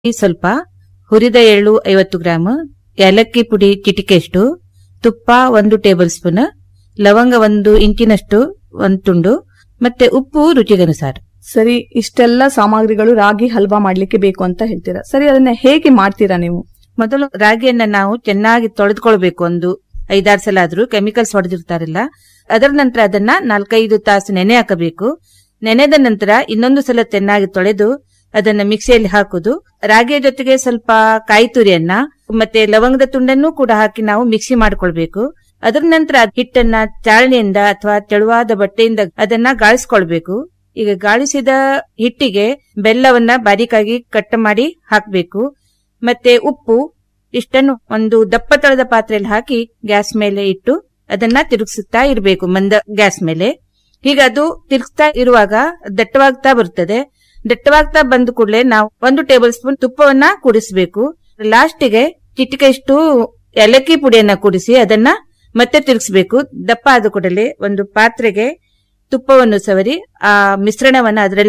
ಸ್ವಲ್ಪ ಹುರಿದ ಎಳ್ಳು ಐವತ್ತು ಗ್ರಾಂ ಏಲಕ್ಕಿ ಪುಡಿ ಚಿಟಿಕೆಷ್ಟು ತುಪ್ಪ ಒಂದು ಟೇಬಲ್ ಸ್ಪೂನ್ ಲವಂಗ ಒಂದು ಇಂಚಿನಷ್ಟು ಒಂದು ತುಂಡು ಮತ್ತೆ ಉಪ್ಪು ರುಚಿಗನುಸಾರ ಸರಿ ಇಷ್ಟೆಲ್ಲ ಸಾಮಗ್ರಿಗಳು ರಾಗಿ ಹಲ್ವಾ ಮಾಡ್ಲಿಕ್ಕೆ ಬೇಕು ಅಂತ ಹೇಳ್ತೀರಾ ಸರಿ ಅದನ್ನ ಹೇಗೆ ಮಾಡ್ತೀರಾ ನೀವು ಮೊದಲು ರಾಗಿಯನ್ನ ನಾವು ಚೆನ್ನಾಗಿ ತೊಳೆದುಕೊಳ್ಬೇಕು ಒಂದು ಐದಾರು ಸಲ ಆದ್ರೂ ಕೆಮಿಕಲ್ಸ್ ಹೊಡೆದಿರ್ತಾರಲ್ಲ ಅದರ ನಂತರ ಅದನ್ನ ನಾಲ್ಕೈದು ತಾಸು ನೆನೆ ಹಾಕಬೇಕು ನೆನೆದ ನಂತರ ಇನ್ನೊಂದು ಸಲ ಚೆನ್ನಾಗಿ ತೊಳೆದು ಅದನ್ನ ಮಿಕ್ಸಿಯಲ್ಲಿ ಹಾಕುದು ರಾಗಿಯ ಜೊತೆಗೆ ಸ್ವಲ್ಪ ಕಾಯಿ ತುರಿಯನ್ನ ಮತ್ತೆ ಲವಂಗದ ತುಂಡನ್ನು ಕೂಡ ಹಾಕಿ ನಾವು ಮಿಕ್ಸಿ ಮಾಡ್ಕೊಳ್ಬೇಕು ಅದರ ನಂತರ ಅದ್ ಹಿಟ್ಟನ್ನ ಚಾಳಣಿಯಿಂದ ಅಥವಾ ತೆಳುವಾದ ಬಟ್ಟೆಯಿಂದ ಅದನ್ನ ಗಾಳಿಸ್ಕೊಳ್ಬೇಕು ಈಗ ಗಾಳಿಸಿದ ಹಿಟ್ಟಿಗೆ ಬೆಲ್ಲವನ್ನ ಬಾರೀಕಾಗಿ ಕಟ್ ಮಾಡಿ ಹಾಕಬೇಕು ಮತ್ತೆ ಉಪ್ಪು ಇಷ್ಟನ್ನು ಒಂದು ದಪ್ಪ ತಳದ ಪಾತ್ರೆಯಲ್ಲಿ ಹಾಕಿ ಗ್ಯಾಸ್ ಮೇಲೆ ಇಟ್ಟು ಅದನ್ನ ತಿರುಗಿಸುತ್ತಾ ಇರಬೇಕು ಮಂದ ಗ್ಯಾಸ್ ಮೇಲೆ ಹೀಗೆ ಅದು ತಿರುಗಿಸ್ತಾ ಇರುವಾಗ ದಟ್ಟವಾಗ್ತಾ ಬರುತ್ತದೆ ದಟ್ಟವಾಗ್ತಾ ಬಂದ ಕೂಡಲೇ ನಾವು ಒಂದು ಟೇಬಲ್ ಸ್ಪೂನ್ ತುಪ್ಪವನ್ನ ಕೂಡಿಸಬೇಕು ಲಾಸ್ಟಿಗೆ ಚಿಟಿಕೆಷ್ಟು ಏಲಕ್ಕಿ ಪುಡಿಯನ್ನ ಕೂಡಿಸಿ ಅದನ್ನ ಮತ್ತೆ ತಿರುಗಿಸಬೇಕು ದಪ್ಪ ಆದ ಕೂಡಲೇ ಒಂದು ಪಾತ್ರೆಗೆ ತುಪ್ಪವನ್ನು ಸವರಿ ಆ ಮಿಶ್ರಣವನ್ನ ಅದರಲ್ಲಿ